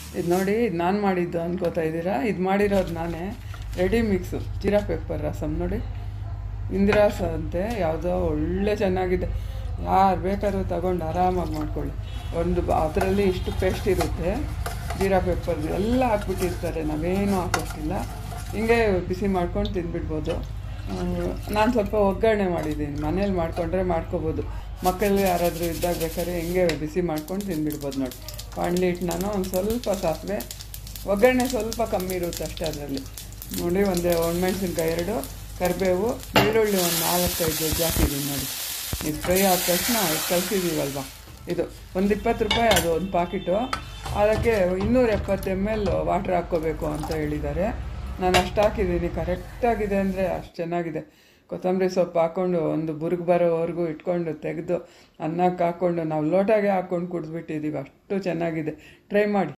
ಇದು ನೋಡಿ ಇದು ನಾನು ಮಾಡಿದ್ದು ಅನ್ಕೋತಾ ಇದ್ದೀರಾ ಇದು ಮಾಡಿರೋದು ನಾನೇ ರೆಡಿ ಮಿಕ್ಸು ಜೀರಾ ಪೆಪ್ಪರ್ ರಸಮ್ ನೋಡಿ ಇಂದಿರಾಸ ಅಂತೆ ಯಾವುದೋ ಒಳ್ಳೆ ಚೆನ್ನಾಗಿದೆ ಯಾರು ಬೇಕಾದ್ರೂ ತಗೊಂಡು ಆರಾಮಾಗಿ ಮಾಡ್ಕೊಳ್ಳಿ ಒಂದು ಅದರಲ್ಲಿ ಇಷ್ಟು ಪೇಸ್ಟ್ ಇರುತ್ತೆ ಜೀರಾ ಪೆಪ್ಪರ್ ಎಲ್ಲ ಹಾಕ್ಬಿಟ್ಟಿರ್ತಾರೆ ನಾವೇನು ಹಾಕೋಷ್ಟಿಲ್ಲ ಹಿಂಗೆ ಬಿಸಿ ಮಾಡ್ಕೊಂಡು ತಿಂದ್ಬಿಡ್ಬೋದು ನಾನು ಸ್ವಲ್ಪ ಒಗ್ಗರಣೆ ಮಾಡಿದ್ದೀನಿ ಮನೇಲಿ ಮಾಡ್ಕೊಂಡ್ರೆ ಮಾಡ್ಕೋಬೋದು ಮಕ್ಕಳು ಯಾರಾದರೂ ಇದ್ದಾಗ ಬೇಕಾದ್ರೆ ಹಿಂಗೆ ಬಿಸಿ ಮಾಡ್ಕೊಂಡು ತಿಂದ್ಬಿಡ್ಬೋದು ನೋಡಿ ಬಾಣಲಿ ಇಟ್ಟು ನಾನು ಒಂದು ಸ್ವಲ್ಪ ಸಾಸಿವೆ ಒಗ್ಗರಣೆ ಸ್ವಲ್ಪ ಕಮ್ಮಿ ಇರುತ್ತೆ ಅಷ್ಟೇ ಅದರಲ್ಲಿ ನೋಡಿ ಒಂದು ಒಣಮೆಣ್ಸಿನ್ಕಾಯಿ ಎರಡು ಕರಿಬೇವು ಬೆಳ್ಳುಳ್ಳಿ ಒಂದು ನಾಲ್ಕೈದು ಜಜ್ಜಿ ಹಾಕಿದ್ದೀನಿ ನೋಡಿ ಇದು ಫ್ರೈ ಆದ ತಕ್ಷಣ ಇದು ಕಲಿಸಿದ್ದೀವಲ್ವ ಇದು ಒಂದು ಇಪ್ಪತ್ತು ರೂಪಾಯಿ ಅದು ಒಂದು ಪಾಕಿಟು ಅದಕ್ಕೆ ಇನ್ನೂರ ಎಪ್ಪತ್ತು ಎಮ್ ಎಲ್ ವಾಟ್ರ್ ಹಾಕ್ಕೋಬೇಕು ಅಂತ ಹೇಳಿದ್ದಾರೆ ನಾನು ಅಷ್ಟು ಹಾಕಿದ್ದೀನಿ ಕರೆಕ್ಟಾಗಿದೆ ಅಂದರೆ ಅಷ್ಟು ಚೆನ್ನಾಗಿದೆ ಕೊತ್ತಂಬರಿ ಸೊಪ್ಪು ಹಾಕ್ಕೊಂಡು ಒಂದು ಬುರುಗು ಬರೋವರೆಗೂ ಇಟ್ಕೊಂಡು ತೆಗೆದು ಅನ್ನಕ್ಕೆ ಹಾಕ್ಕೊಂಡು ನಾವು ಲೋಟಗೆ ಹಾಕ್ಕೊಂಡು ಕುಡಿದ್ಬಿಟ್ಟಿದ್ದೀವಿ ಅಷ್ಟು ಚೆನ್ನಾಗಿದೆ ಟ್ರೈ ಮಾಡಿ